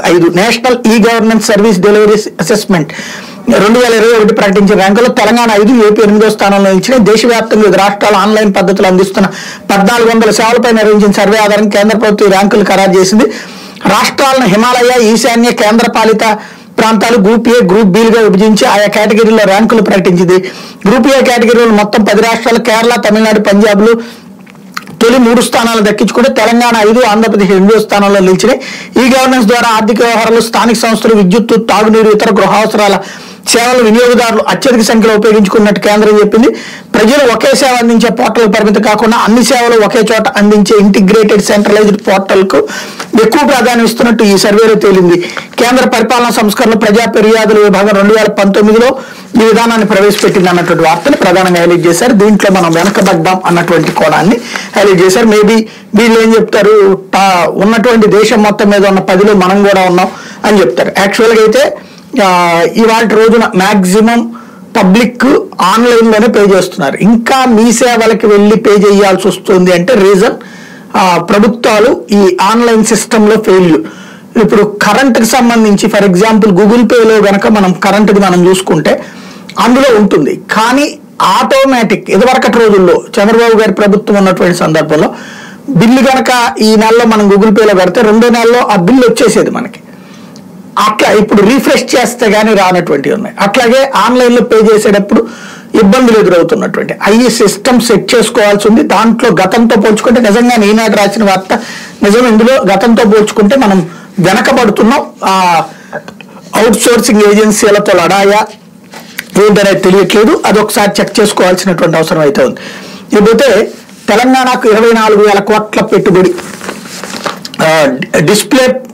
ఐదు national e governance service delivery assessment రెండు వేల ఇరవై ఒకటి ప్రకటించిన ర్యాంకులో తెలంగాణ ఐదు ఏపీ ఎనిమిదో స్థానంలో నిలిచిన దేశవ్యాప్తంగా వివిధ రాష్ట్రాలు ఆన్లైన్ పద్ధతులు అందిస్తున్న పద్నాలుగు వందల సేవలపై నిర్వహించిన సర్వే ఆధారంగా కేంద్ర ప్రభుత్వం ఈ ర్యాంకులు ఖరారు చేసింది రాష్ట్రాలను హిమాలయ ఈశాన్య కేంద్ర పాలిత ప్రాంతాలు గ్రూప్ ఏ గ్రూప్ బిలుగా విభజించి ఆయా కేటగిరీలో ర్యాంకులు ప్రకటించింది గ్రూప్ ఏ కేటగిరీలో మొత్తం పది రాష్ట్రాలు కేరళ తమిళనాడు పంజాబ్లు తొలి మూడు స్థానాలు దక్కించుకుంటే తెలంగాణ ఐదు ఆంధ్రప్రదేశ్ ఎనిమిదో స్థానంలో నిలిచినాయి ఈ గవర్నెన్స్ ద్వారా ఆర్థిక వ్యవహారాలు స్థానిక సంస్థలు విద్యుత్తు తాగునీరు ఇతర గృహావసరాల సేవలు వినియోగదారులు అత్యధిక సంఖ్యలో ఉపయోగించుకున్నట్టు కేంద్రం చెప్పింది ప్రజలు ఒకే సేవ అందించే పోర్టల్ పరిమితి కాకుండా అన్ని సేవలు ఒకే చోట అందించే ఇంటిగ్రేటెడ్ సెంట్రలైజ్డ్ పోర్టల్ కు ఎక్కువ ప్రాధాన్యం ఇస్తున్నట్టు ఈ సర్వేలో తేలింది కేంద్ర పరిపాలనా సంస్కరణలు ప్రజా ఫిర్యాదుల విభాగం రెండు వేల పంతొమ్మిదిలో ఈ విధానాన్ని ప్రవేశపెట్టింది అన్నటువంటి వార్తని ప్రధానంగా హైలైట్ చేశారు దీంట్లో మనం వెనకబడ్డాం అన్నటువంటి కోణాన్ని హైలైట్ చేశారు మేబీ వీళ్ళు ఏం చెప్తారు టా- ఉన్నటువంటి దేశం మొత్తం మీద ఉన్న పదిలో మనం కూడా ఉన్నాం అని చెప్తారు యాక్చువల్గా అయితే ఆ, ఇవాళ రోజున మాక్సిమం పబ్లిక్ ఆన్లైన్ లోనే పే చేస్తున్నారు ఇంకా మీ సేవలకి వెళ్ళి పే చేయాల్సి వస్తుంది అంటే రీజన్ ప్రభుత్వాలు ఈ ఆన్లైన్ సిస్టమ్ లో ఫెయిల్యూర్ ఇప్పుడు కరెంట్ కి సంబంధించి ఫర్ ఎగ్జాంపుల్ గూగుల్ పేలో గనక మనం కరెంట్ది మనం చూసుకుంటే అందులో ఉంటుంది కానీ ఆటోమేటిక్ ఇదివరకటి రోజుల్లో చంద్రబాబు గారి ప్రభుత్వం ఉన్నటువంటి సందర్భంలో బిల్లు గనక ఈ నెలలో మనం గూగుల్ పేలో పెడితే రెండో నెలలో ఆ బిల్లు వచ్చేసేది మనకి అట్లా ఇప్పుడు రీఫ్రెష్ చేస్తే గానీ రానటువంటివి ఉన్నాయి అట్లాగే ఆన్లైన్ లో పే చేసేటప్పుడు ఇబ్బందులు ఎదురవుతున్నటువంటి అయ్యి సిస్టమ్ సెట్ చేసుకోవాల్సి ఉంది దాంట్లో గతంతో పోల్చుకుంటే నిజంగా ఈనాడు రాసిన వార్త నిజం ఇందులో గతంతో పోల్చుకుంటే మనం వెనకబడుతున్నాం ఆ అవుట్ సోర్సింగ్ ఏజెన్సీలతో లడాయా ఏంటనేది తెలియట్లేదు అది ఒకసారి చెక్ చేసుకోవాల్సినటువంటి అవసరం అయితే ఉంది ఇకపోతే తెలంగాణకు ఇరవై నాలుగు వేల కోట్ల పెట్టుబడి ఆ, డిస్ప్లే